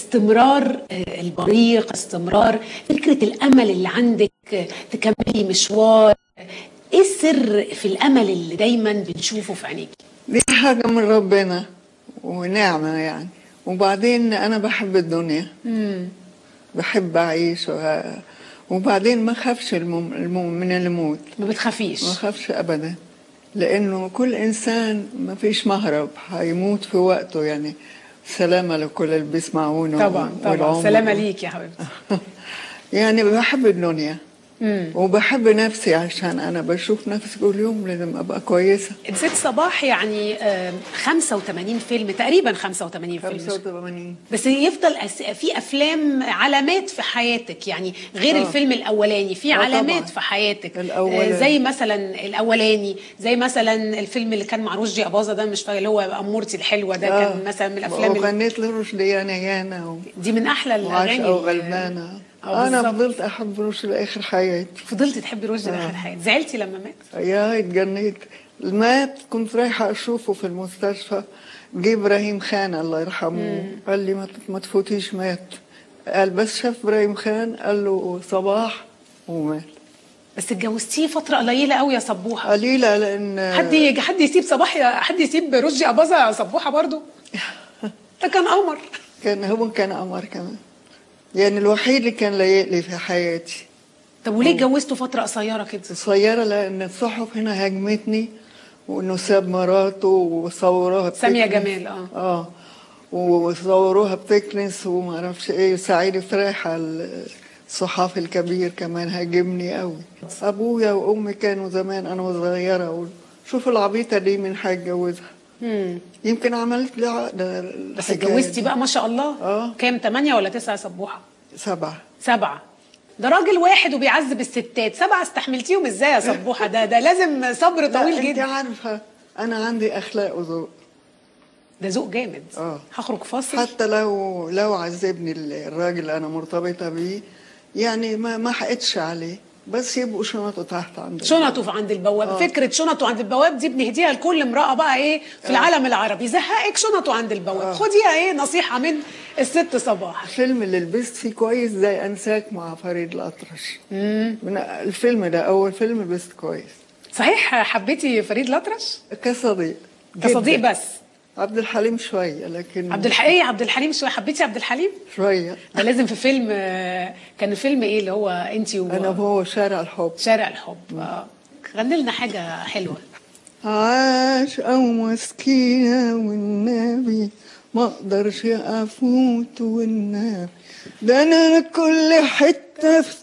استمرار آه، البريق استمرار فكره الامل اللي عندك آه، تكملي مشوار ايه السر في الامل اللي دايما بنشوفه في عينيك دي حاجة من ربنا ونعمة يعني وبعدين أنا بحب الدنيا بحب أعيش و... وبعدين ما خافش المم... المم... من الموت ما بتخافيش ما خافش أبدا لأنه كل إنسان ما فيش مهرب هيموت في وقته يعني سلامة لكل اللي بيسمعونا طبعا طبعا والعمر. سلامه ليك يا حبيبتي يعني بحب الدنيا مم. وبحب نفسي عشان أنا بشوف نفسي كل يوم لازم أبقى كويسة ست صباح يعني آه، 85 فيلم تقريبا 85 فيلم 85 بس يفضل أس... في افلام علامات في حياتك يعني غير آه. الفيلم الاولاني في آه علامات طبعاً. في حياتك الأولاني. آه، زي مثلا الاولاني زي مثلا الفيلم اللي كان مع رشدي اباظه ده مش فاكر اللي هو امورتي الحلوه ده آه. كان مثلا من الافلام اللي... وغنيت لرشدي يانا يانا و... دي من احلى الاغاني وعاشقة اللي- وغلبانة آه، أنا بالظبط. فضلت أحب رشدي لآخر حياتي فضلتي تحبي رشدي لاخر حياتك زعلتي لما مات يا اتجنيت مات كنت رايحة أشوفه في المستشفى جه إبراهيم خان الله يرحمه قال لي ما ت- ما تفوتيش مات قال بس شاف إبراهيم خان قال له صباح ومات بس اتجوزتيه فتره قليله قوي يا صبوحه قليلة لأن حد يجي حد يسيب صباح يا حد يسيب رشدي اباظه يا صبوحه برضو ده كان قمر كان هو كان قمر كمان يعني الوحيد اللي كان لايق لي في حياتي طب وليه اتجوزتوا فتره قصيره كده قصيرة لأن الصحف هنا هاجمتني وإنه ساب مراته وصوروها سامية بتكنس. جمال، آه. اه وصوروها بتكنس وما اعرفش ايه سعيد فريحة الصحافي الكبير كمان هاجمني قوي ابويا وامي كانوا زمان انا وصغيرة اقول شوف العبيطة دي من هيتجوزها مم. يمكن عملت لي عقدة بس الحكاية اتجوزتي دي. بقى ما شاء الله آه. كام ثمانية ولا تسعة يا صبوحة سبعة سبعة ده راجل واحد وبيعذب الستات سبعة استحملتيهم ازاي يا صبوحة ده ده لازم صبر لا طويل انت جدا عارفة انا عندي اخلاق وذوق ده ذوق جامد آه. هخرج فاصل حتى لو لو عذبني الراجل اللي انا مرتبطه بيه يعني ما ما حقتش عليه بس يبقوا شنطه تحت عند شنطه في عند البواب آه. فكرة شنطه عند البواب دي بنهديها لكل امرأة بقى ايه في العالم العربي زهقك شنطه عند البواب خديها ايه نصيحة من الست صباح الفيلم اللي لبست فيه كويس زي انساك مع فريد الاطرش من الفيلم ده اول فيلم لبست كويس صحيح حبيتي فريد الأطرش كصديق كصديق جداً. بس عبد الحليم شويه لكن عبد الحقيقي عبد الحليم شوية حبيتي عبد الحليم شويه ده لازم في فيلم آه، كان فيلم ايه اللي هو انت انا و وهو شارع الحب شارع الحب اه غني لنا حاجة حلوة عاش او مسكينة والنبي ما اقدرش افوت والنبي ده انا كل حتة في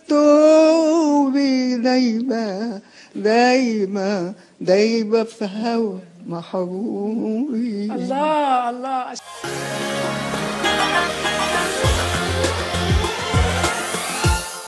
توبي دايبة دايبة دايبة في هوا محبوبي الله الله